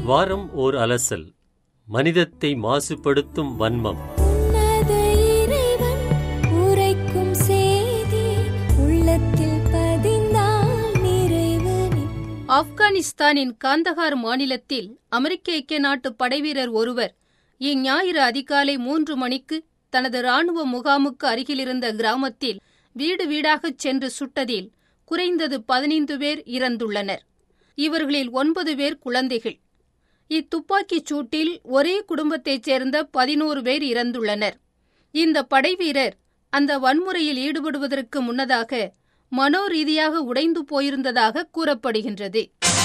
வாரம் ஓர் அலசல் மனிதத்தை மாசுபடுத்தும் வன்மம் உன்னத இறைவன் உரைக்கும் செய்தி உள்ளத்தில் பதிந்தால் நிறைவு நிற்கும். ஆப்கானிஸ்தானின் காந்தகார் மாநிலத்தில் அமெரிக்க ஐக்கிய நாட்டு படைவீரர் ஒருவர் இஞ்ஞாயிறு அதிகாலை மூன்று மணிக்கு தனது ராணுவ முகாமுக்கு அருகிலிருந்த கிராமத்தில் வீடு வீடாகச் சென்று சுட்டதில் குறைந்தது பதினைந்து பேர் இறந்துள்ளனர் இவர்களில் ஒன்பது பேர் குழந்தைகள் இத்துப்பாக்கிச் சூட்டில் ஒரே குடும்பத்தைச் சேர்ந்த பதினோரு பேர் இறந்துள்ளனர் இந்த படைவீரர் அந்த வன்முறையில் ஈடுபடுவதற்கு முன்னதாக மனோரீதியாக உடைந்து போயிருந்ததாக கூறப்படுகின்றது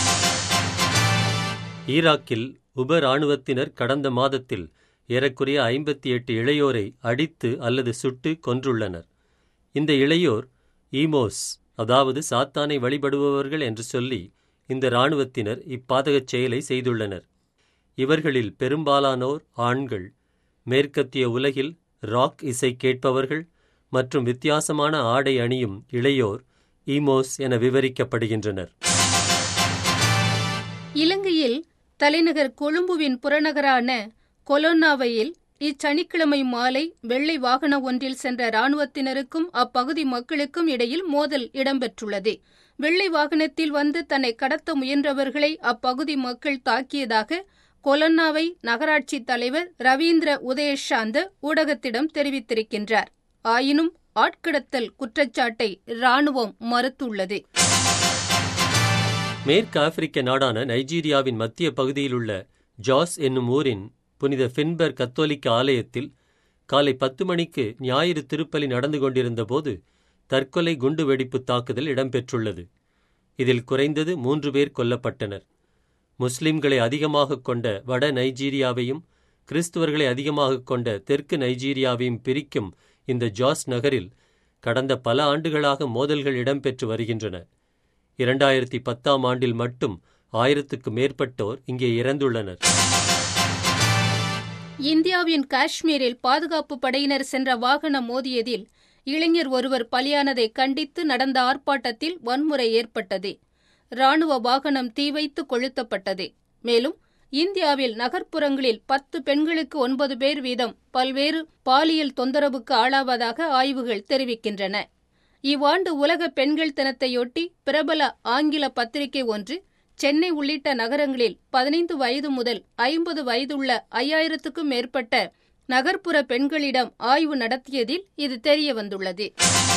ஈராக்கில் உப இராணுவத்தினர் கடந்த மாதத்தில் ஏறக்குறைய ஐம்பத்தி எட்டு இளையோரை அடித்து அல்லது சுட்டு கொன்றுள்ளனர் இந்த இளையோர் ஈமோஸ் அதாவது சாத்தானை வழிபடுபவர்கள் என்று சொல்லி இந்த இராணுவத்தினர் இப்பாதகச் செயலை செய்துள்ளனர் இவர்களில் பெரும்பாலானோர் ஆண்கள் மேற்கத்திய உலகில் ராக் இசை கேட்பவர்கள் மற்றும் வித்தியாசமான ஆடை அணியும் இளையோர் ஈமோஸ் என விவரிக்கப்படுகின்றனர் இலங்கையில் தலைநகர் கொழும்புவின் புறநகரான கொலோன்னாவையில் இச்சனிக்கிழமை மாலை வெள்ளை வாகன ஒன்றில் சென்ற இராணுவத்தினருக்கும் அப்பகுதி மக்களுக்கும் இடையில் மோதல் இடம்பெற்றுள்ளது வெள்ளை வாகனத்தில் வந்து தன்னை கடத்த முயன்றவர்களை அப்பகுதி மக்கள் தாக்கியதாக கொலன்னாவை நகராட்சி தலைவர் ரவீந்திர உதயசாந்த ஊடகத்திடம் தெரிவித்திருக்கின்றார் ஆயினும் ஆட்கடத்தல் குற்றச்சாட்டை இராணுவம் மறுத்துள்ளது மேற்கு ஆப்பிரிக்க நாடான நைஜீரியாவின் மத்திய பகுதியிலுள்ள ஜாஸ் என்னும் ஊரின் புனித ஃபின்பர் கத்தோலிக்க ஆலயத்தில் காலை பத்து மணிக்கு ஞாயிறு திருப்பலி நடந்து கொண்டிருந்தபோது தற்கொலை குண்டுவெடிப்பு தாக்குதல் இடம்பெற்றுள்ளது இதில் குறைந்தது மூன்று பேர் கொல்லப்பட்டனர் முஸ்லிம்களை அதிகமாகக் கொண்ட வட நைஜீரியாவையும் கிறிஸ்துவர்களை அதிகமாகக் கொண்ட தெற்கு நைஜீரியாவையும் பிரிக்கும் இந்த ஜாஸ் நகரில் கடந்த பல ஆண்டுகளாக மோதல்கள் இடம்பெற்று வருகின்றன இரண்டாயிரத்தி பத்தாம் ஆண்டில் மட்டும் ஆயிரத்துக்கு மேற்பட்டோர் இங்கே இறந்துள்ளனர் இந்தியாவின் காஷ்மீரில் பாதுகாப்பு படையினர் சென்ற வாகனம் மோதியதில் இளைஞர் ஒருவர் பலியானதை கண்டித்து நடந்த ஆர்ப்பாட்டத்தில் வன்முறை ஏற்பட்டது ராணுவ வாகனம் தீ வைத்து கொளுத்தப்பட்டது மேலும் இந்தியாவில் நகர்ப்புறங்களில் பத்து பெண்களுக்கு ஒன்பது பேர் வீதம் பல்வேறு பாலியல் தொந்தரவுக்கு ஆளாவதாக ஆய்வுகள் தெரிவிக்கின்றன இவ்வாண்டு உலக பெண்கள் தினத்தையொட்டி பிரபல ஆங்கில பத்திரிகை ஒன்று சென்னை உள்ளிட்ட நகரங்களில் பதினைந்து வயது முதல் ஐம்பது வயதுள்ள ஐயாயிரத்துக்கும் மேற்பட்ட நகர்ப்புற பெண்களிடம் ஆய்வு நடத்தியதில் இது தெரிய வந்துள்ளது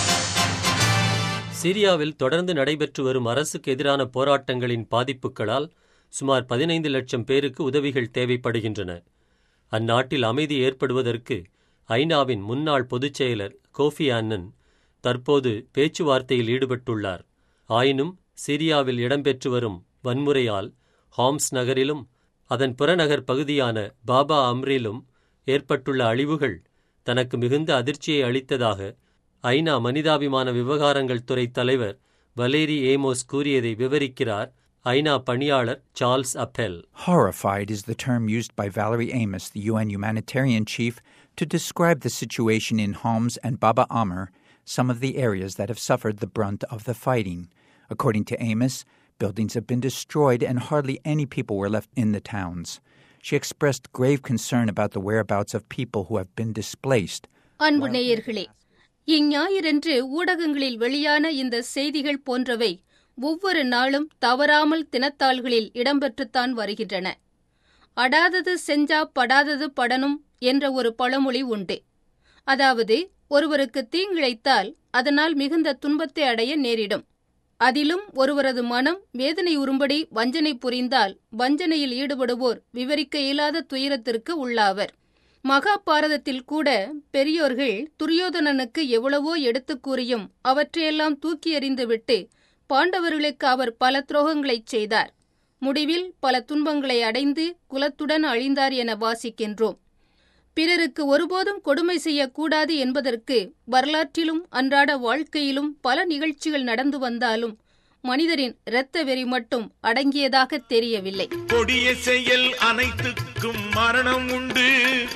சிரியாவில் தொடர்ந்து நடைபெற்று வரும் அரசுக்கு எதிரான போராட்டங்களின் பாதிப்புகளால் சுமார் பதினைந்து லட்சம் பேருக்கு உதவிகள் தேவைப்படுகின்றன அந்நாட்டில் அமைதி ஏற்படுவதற்கு ஐநாவின் முன்னாள் பொதுச் செயலர் கோஃபி ஆன்னன் தற்போது பேச்சுவார்த்தையில் ஈடுபட்டுள்ளார் ஆயினும் சிரியாவில் இடம்பெற்று வரும் வன்முறையால் ஹாம்ஸ் நகரிலும் அதன் புறநகர் பகுதியான பாபா அம்ரிலும் ஏற்பட்டுள்ள அழிவுகள் தனக்கு மிகுந்த அதிர்ச்சியை அளித்ததாக ஐநா மனிதாபிமான விவகாரங்கள் துறை தலைவர் வலேரி ஏமோஸ் கூறியதை விவரிக்கிறார் ஐநா பணியாளர் Charles Appel Horrified is the term used by Valerie Amos, the UN humanitarian chief, to describe the situation in Homs and Baba Amr, some of the areas that have suffered the brunt of the fighting. According to Amos, buildings have been destroyed and hardly any people were left in the towns. She expressed grave concern about the whereabouts of people who have been displaced. அன்பு நேயர்களே இஞ்ஞாயிறன்று ஊடகங்களில் வெளியான இந்த செய்திகள் போன்றவை ஒவ்வொரு நாளும் தவறாமல் தினத்தாள்களில் இடம்பெற்றுத்தான் வருகின்றன அடாதது செஞ்சா படாதது படணும் என்ற ஒரு பழமொழி உண்டு அதாவது ஒருவருக்கு தீங்கிழைத்தால் அதனால் மிகுந்த துன்பத்தை அடைய நேரிடும் அதிலும் ஒருவரது மனம் வேதனை உறும்படி வஞ்சனை புரிந்தால் வஞ்சனையில் ஈடுபடுவோர் விவரிக்க இயலாத துயரத்திற்கு உள்ளாவர் மகாபாரதத்தில் கூட பெரியோர்கள் துரியோதனனுக்கு எவ்வளவோ எடுத்துக் கூறியும் அவற்றையெல்லாம் தூக்கி எறிந்துவிட்டு பாண்டவர்களுக்கு அவர் பல துரோகங்களைச் செய்தார் முடிவில் பல துன்பங்களை அடைந்து குலத்துடன் அழிந்தார் என வாசிக்கின்றோம் பிறருக்கு ஒருபோதும் கொடுமை செய்யக்கூடாது என்பதற்கு வரலாற்றிலும் அன்றாட வாழ்க்கையிலும் பல நிகழ்ச்சிகள் நடந்து வந்தாலும் மனிதரின் இரத்த வெறி மட்டும் அடங்கியதாக தெரியவில்லை கொடிய செயல் அனைத்துக்கும் மரணம் உண்டு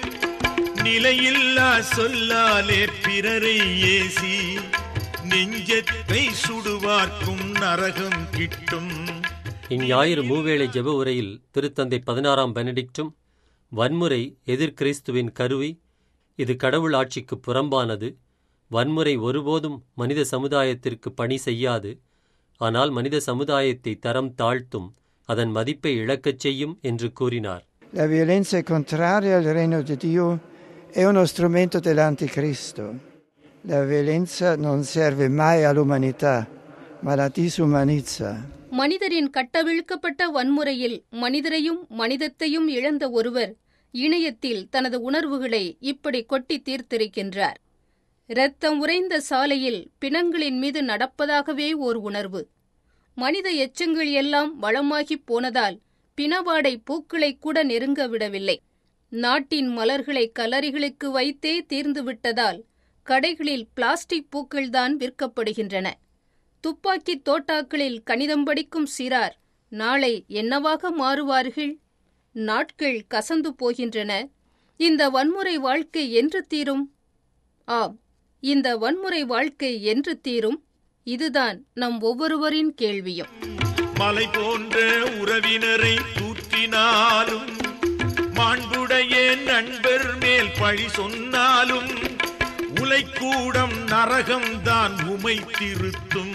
நிலையில்லா சொல்லாலே பிறரை ஏசி நெஞ்சத்தை சுடுவார்க்கும் நரகம் கிட்டும் இஞ்ஞாயிறு மூவேளை ஜெப உரையில் திருத்தந்தை பதினாறாம் பெனடிக்டும் வன்முறை எதிர்கிறிஸ்துவின் கருவி இது கடவுள் ஆட்சிக்கு புறம்பானது வன்முறை ஒருபோதும் மனித சமுதாயத்திற்கு பணி செய்யாது ஆனால் மனித சமுதாயத்தை தரம் தாழ்த்தும் அதன் மதிப்பை இழக்கச் செய்யும் என்று கூறினார் La violenza è contraria al regno di Dio, è uno strumento dell'anticristo. La violenza non serve mai all'umanità, ma la disumanizza. மனிதரின் கட்டவிழ்க்கப்பட்ட வன்முறையில் மனிதரையும் மனிதத்தையும் இழந்த ஒருவர் இணையத்தில் தனது உணர்வுகளை இப்படி கொட்டி தீர்த்திருக்கின்றார் இரத்தம் உறைந்த சாலையில் பிணங்களின் மீது நடப்பதாகவே ஓர் உணர்வு மனித எச்சங்கள் எல்லாம் வளமாகிப் போனதால் பிணவாடை பூக்களை கூட நெருங்க விடவில்லை நாட்டின் மலர்களை கலரிகளுக்கு வைத்தே தீர்ந்து விட்டதால் கடைகளில் பிளாஸ்டிக் பூக்கள்தான் விற்கப்படுகின்றன துப்பாக்கி தோட்டாக்களில் கணிதம் படிக்கும் சிறார் நாளை என்னவாக மாறுவார்கள் நாட்கள் கசந்து போகின்றன இந்த வன்முறை வாழ்க்கை என்று தீரும் ஆம் இந்த வன்முறை வாழ்க்கை என்று தீரும் இதுதான் நம் ஒவ்வொருவரின் கேள்வியும் மலை போன்ற உறவினரை தூற்றினாலும் மாண்புடைய நண்பர் மேல் பழி சொன்னாலும் உலைக்கூடம் நரகம்தான் உமை திருத்தும்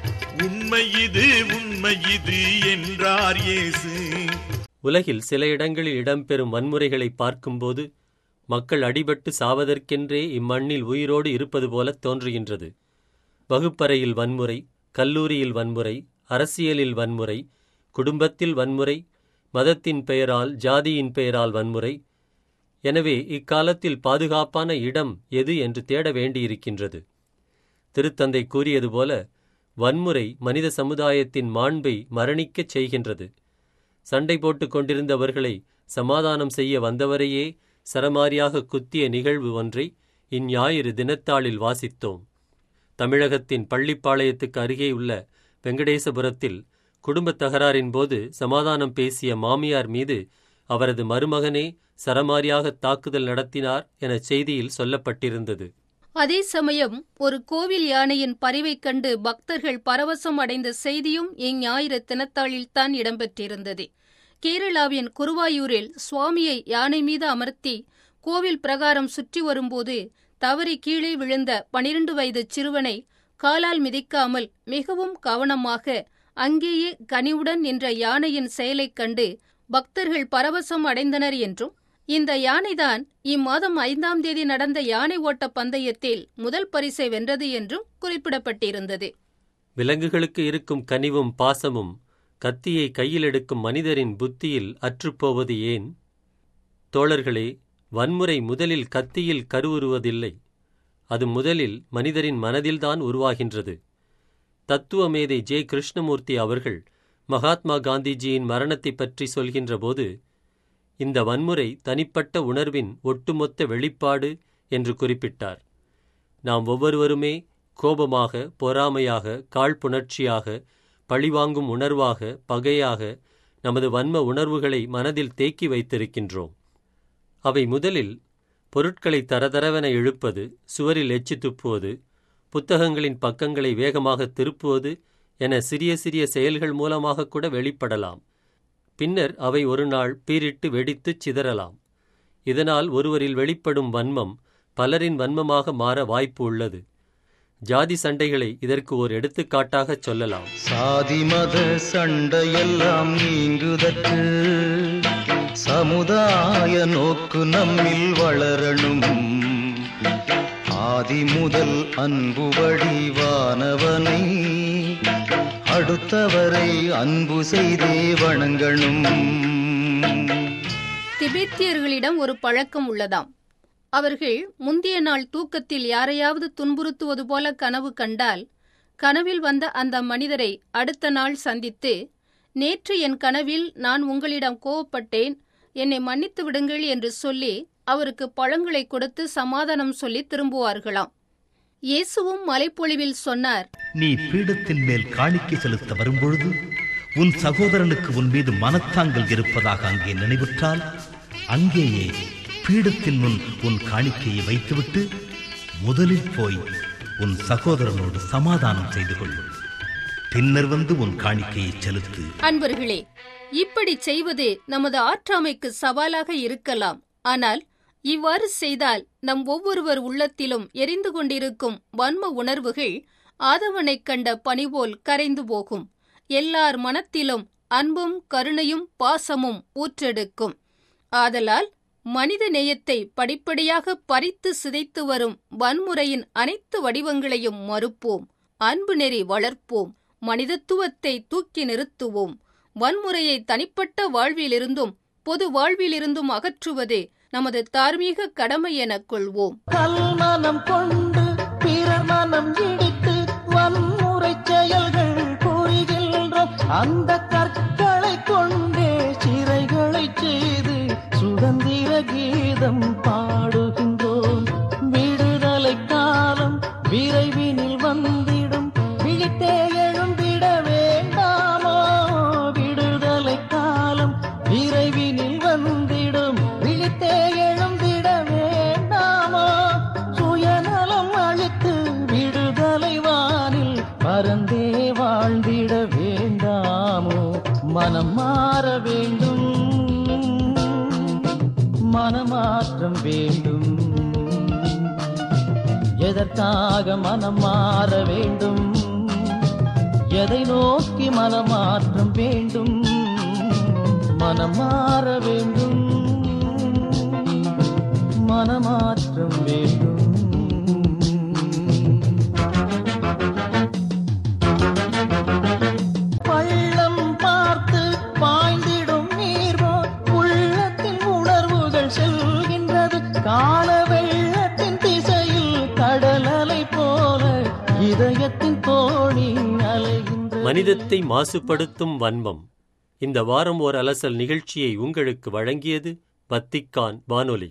உண்மை இது உண்மை இது என்றார் இயேசு உலகில் சில இடங்களில் இடம்பெறும் வன்முறைகளை பார்க்கும்போது மக்கள் அடிபட்டு சாவதற்கென்றே இம்மண்ணில் உயிரோடு இருப்பது போல தோன்றுகின்றது வகுப்பறையில் வன்முறை கல்லூரியில் வன்முறை அரசியலில் வன்முறை குடும்பத்தில் வன்முறை மதத்தின் பெயரால் ஜாதியின் பெயரால் வன்முறை எனவே இக்காலத்தில் பாதுகாப்பான இடம் எது என்று தேட வேண்டியிருக்கின்றது திருத்தந்தை கூறியது போல வன்முறை மனித சமுதாயத்தின் மாண்பை மரணிக்கச் செய்கின்றது சண்டை போட்டுக் கொண்டிருந்தவர்களை சமாதானம் செய்ய வந்தவரையே சரமாரியாக குத்திய நிகழ்வு ஒன்றை இந்ஞாயிறு தினத்தாளில் வாசித்தோம் தமிழகத்தின் பள்ளிப்பாளையத்துக்கு அருகே உள்ள வெங்கடேசபுரத்தில் குடும்பத் தகராறின் போது சமாதானம் பேசிய மாமியார் மீது அவரது மருமகனே சரமாரியாக தாக்குதல் நடத்தினார் என செய்தியில் சொல்லப்பட்டிருந்தது அதே சமயம் ஒரு கோவில் யானையின் பரிவைக் கண்டு பக்தர்கள் பரவசம் அடைந்த செய்தியும் இஞ்ஞாயிறு தினத்தாளில்தான் இடம்பெற்றிருந்தது கேரளாவின் குருவாயூரில் சுவாமியை யானை மீது அமர்த்தி கோவில் பிரகாரம் சுற்றி வரும்போது தவறி கீழே விழுந்த பனிரண்டு வயது சிறுவனை காலால் மிதிக்காமல் மிகவும் கவனமாக அங்கேயே கனிவுடன் நின்ற யானையின் செயலைக் கண்டு பக்தர்கள் பரவசம் அடைந்தனர் என்றும் இந்த யானைதான் இம்மாதம் ஐந்தாம் தேதி நடந்த யானை ஓட்ட பந்தயத்தில் முதல் பரிசை வென்றது என்றும் குறிப்பிடப்பட்டிருந்தது விலங்குகளுக்கு இருக்கும் கனிவும் பாசமும் கத்தியை கையில் எடுக்கும் மனிதரின் புத்தியில் அற்றுப்போவது ஏன் தோழர்களே வன்முறை முதலில் கத்தியில் கருவுறுவதில்லை அது முதலில் மனிதரின் மனதில்தான் உருவாகின்றது தத்துவ மேதை ஜே கிருஷ்ணமூர்த்தி அவர்கள் மகாத்மா காந்திஜியின் மரணத்தைப் பற்றி சொல்கின்றபோது இந்த வன்முறை தனிப்பட்ட உணர்வின் ஒட்டுமொத்த வெளிப்பாடு என்று குறிப்பிட்டார் நாம் ஒவ்வொருவருமே கோபமாக பொறாமையாக காழ்ப்புணர்ச்சியாக பழிவாங்கும் உணர்வாக பகையாக நமது வன்ம உணர்வுகளை மனதில் தேக்கி வைத்திருக்கின்றோம் அவை முதலில் பொருட்களை தரதரவென இழுப்பது சுவரில் எச்சி துப்புவது புத்தகங்களின் பக்கங்களை வேகமாக திருப்புவது என சிறிய சிறிய செயல்கள் மூலமாக கூட வெளிப்படலாம் பின்னர் அவை ஒரு நாள் பீரிட்டு வெடித்துச் சிதறலாம் இதனால் ஒருவரில் வெளிப்படும் வன்மம் பலரின் வன்மமாக மாற வாய்ப்பு உள்ளது ஜாதி சண்டைகளை இதற்கு ஒரு எடுத்துக்காட்டாகச் சொல்லலாம் சாதி மத சண்டையெல்லாம் நீங்குதற்கு சமுதாய நோக்கு நம்மில் வளரணும் ஆதி முதல் அன்பு வடிவானவனை அடுத்தவரை அன்பு செய்தே வணங்கணும் திபெத்தியர்களிடம் ஒரு பழக்கம் உள்ளதாம் அவர்கள் முந்தைய நாள் தூக்கத்தில் யாரையாவது துன்புறுத்துவது போல கனவு கண்டால் கனவில் வந்த அந்த மனிதரை அடுத்த நாள் சந்தித்து நேற்று என் கனவில் நான் உங்களிடம் கோவப்பட்டேன் என்னை மன்னித்து விடுங்கள் என்று சொல்லி அவருக்கு பழங்களை கொடுத்து சமாதானம் சொல்லி திரும்புவார்களாம் இயேசுவும் மலைப்பொழிவில் சொன்னார் நீ பீடத்தின் மேல் காணிக்கை செலுத்த வரும்பொழுது உன் சகோதரனுக்கு உன் மீது மனத்தாங்கல் இருப்பதாக அங்கே நினைவுற்றால் அங்கேயே பீடத்தின் முன் உன் காணிக்கையை வைத்துவிட்டு முதலில் போய் உன் சகோதரனோடு சமாதானம் செய்து கொள் பின்னர் வந்து உன் காணிக்கையை செலுத்து அன்பர்களே இப்படி செய்வது நமது ஆற்றாமைக்கு சவாலாக இருக்கலாம் ஆனால் இவ்வாறு செய்தால் நம் ஒவ்வொருவர் உள்ளத்திலும் எரிந்து கொண்டிருக்கும் வன்ம உணர்வுகள் ஆதவனைக் கண்ட பனிபோல் கரைந்து போகும் எல்லார் மனத்திலும் அன்பும் கருணையும் பாசமும் ஊற்றெடுக்கும் ஆதலால் மனித நேயத்தை படிப்படியாக பறித்து சிதைத்து வரும் வன்முறையின் அனைத்து வடிவங்களையும் மறுப்போம் அன்பு நெறி வளர்ப்போம் மனிதத்துவத்தை தூக்கி நிறுத்துவோம் வன்முறையை தனிப்பட்ட வாழ்விலிருந்தும் பொது வாழ்விலிருந்தும் அகற்றுவதே நமது தார்மீக கடமை எனக் கொள்வோம் கல்மனம் கொண்டு பிறர் மனம் இடித்து வன்முறை செயல்கள் புரிகின்றோம் அந்த கற்களை கொண்டே சிறைகளை செய்து சுதந்திர கீதம் பாடுகின்றோம் விடுதலை காலம் விரைவினில் வந்திடும் விழித்தே எழுந்திட வேண்டாமோ விடுதலை காலம் விரைவினில் வந்திடும் விழித்தே எழுந்திட வேண்டாமோ சுயநலம் அழித்து விடுதலை வானில் பரந்தே வாழ்ந்திட வேண்டாமோ மனம் மாற வேண்டும் மனமாற்றம் வேண்டும் எதற்காக மனம் மாற வேண்டும் எதை நோக்கி மனமாற்றம் வேண்டும் மனம் மாற வேண்டும் மனமாற்றம் வேண்டும் பள்ளம் பார்த்து பாய்ந்திடும் நீர்போல் உள்ளத்தின் உணர்வுகள் செல்கின்றது கால வெள்ளத்தின் திசையில் கடல் அலை போல இதயத்தின் தோணி அலைகின்றது மனிதத்தை மாசுபடுத்தும் வன்மம் இந்த வாரம் ஓர் அலசல் நிகழ்ச்சியை உங்களுக்கு வழங்கியது வத்திக்கான் வானொலி